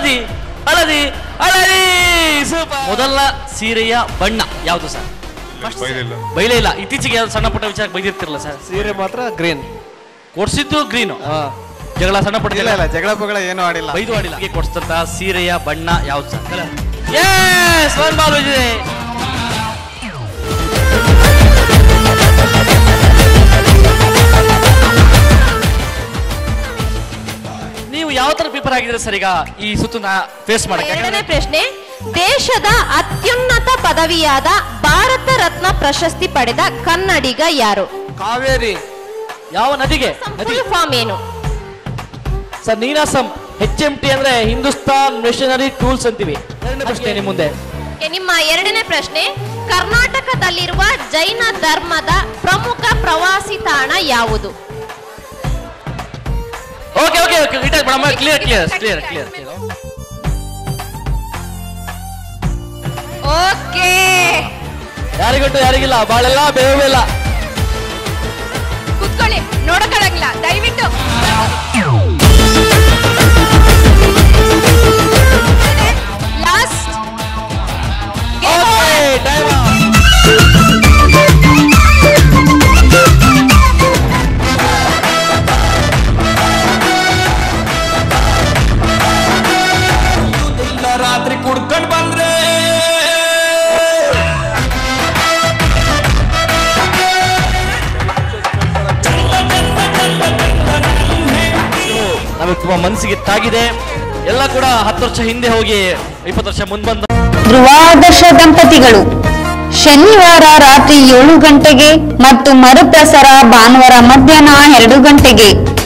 ಹಳದಿ ಹಳದಿ ಹಳದಿ ಸೂಪರ್ ಮೊದಲ ಸೀರೆಯ ಬಣ್ಣ ಯಾವುದು ಸರ್ ಬೈಲಿಲ್ಲ ಬೈಲೇ ಇಲ್ಲ ಇತ್ತೀಚೆಗೆ ಯಾವ್ದು ಸಣ್ಣ ಪುಟ್ಟ ವಿಚಾರ ಬೈದಿರ್ತಿರಲ್ಲ ಸರ್ ಸೀರೆ ಮಾತ್ರ ಗ್ರೀನ್ ಕೊಡ್ಸಿದ್ದು ಗ್ರೀನು ಹಾ ಜಗಳ ಸಣ್ಣ ಪುಟ್ಟ ಇಲ್ಲ ಜಗಳ ಇಲ್ಲ ಜಗಳ ಪಗಳ ಏನು ಆಡಿಲ್ಲ ಬೈದು ಆಡಿಲ್ಲ ಹೀಗೆ ಕೊಡ್ಸ್ತಂತ ಸೀರೆಯ ಬಣ್ಣ ಯಾವ್ದು ಸರ್ ಎಸ್ ಒನ್ ಬಾಲ್ ಇದೆ ನೀವು ಯಾವ ತರ ಪ್ರಿಪೇರ್ ಆಗಿದ್ರೆ ಸರ್ ಈಗ ಈ ಸುತ್ತನ್ನ ಫೇಸ್ ಮಾಡಕ್ಕೆ ಎರಡನೇ ಯಾಕಂದ್ರೆ ಪ್ರಶ್ನೆ ದೇಶದ ಅತ್ಯುನ್ನತ ಪದವಿಯಾದ ಭಾರತ ರತ್ನ ಪ್ರಶಸ್ತಿ ಪಡೆದ ಕನ್ನಡಿಗ ಯಾರು ಕಾವೇರಿ ಯಾವ ನದಿಗೆ ನದಿ ಫುಲ್ ಫಾರ್ಮ್ ಏನು sir Ninasam H M T ಅಂದ್ರೆ ಹಿಂದೂಸ್ತಾನ್ ಮಿಷನರಿ ಟೂಲ್ಸ್ ಅಂತೀವಿ ಎರಡನೇ ಪ್ರಶ್ನೆ ನಿಮ್ಮ ಮುಂದೆ Okay, ನಿಮ್ಮ ಎರಡನೇ ಪ್ರಶ್ನೆ ಕರ್ನಾಟಕದಲ್ಲಿರುವ ಜೈನ ಧರ್ಮದ ಪ್ರಮುಖ ಪ್ರವಾಸಿ ತಾಣ ಯಾವುದು okay okay okay clear clear clear clear clear okay ಯಾರಿಗೊಟ್ಟು ಯಾರಿಗಿಲ್ಲ ಬಾಳೆಲ್ಲ ಬೇವಿಲ್ಲ ಕುತ್ಕೊಳ್ಳಿ ನೋಡಕ್ಕಾಗಲ್ಲ ದಯವಿಟ್ಟು ಲಾಸ್ಟ್ ಓಕೆ ಟೈಮ್ ರಾತ್ರಿ ಕುಡ್ಕೊಂಡ್ ಬಂದ್ರೆ ನಮಗೆ ತುಂಬಾ ಮನಸ್ಸಿಗೆ ತಾಗಿದೆ ಎಲ್ಲ ಕೂಡ ಹತ್ತು ವರ್ಷ ಹಿಂದೆ ಹೋಗಿ ಇಪ್ಪತ್ತು ವರ್ಷ ಮುಂದೆ ಬಂದ ಧ್ರುವಾದರ್ಶ ದಂಪತಿಗಳು ಶನಿವಾರ ರಾತ್ರಿ ಏಳು ಗಂಟೆಗೆ ಮತ್ತು ಮರುಪ್ರಸಾರ ಭಾನುವಾರ ಮಧ್ಯಾಹ್ನ ಎರಡು ಗಂಟೆಗೆ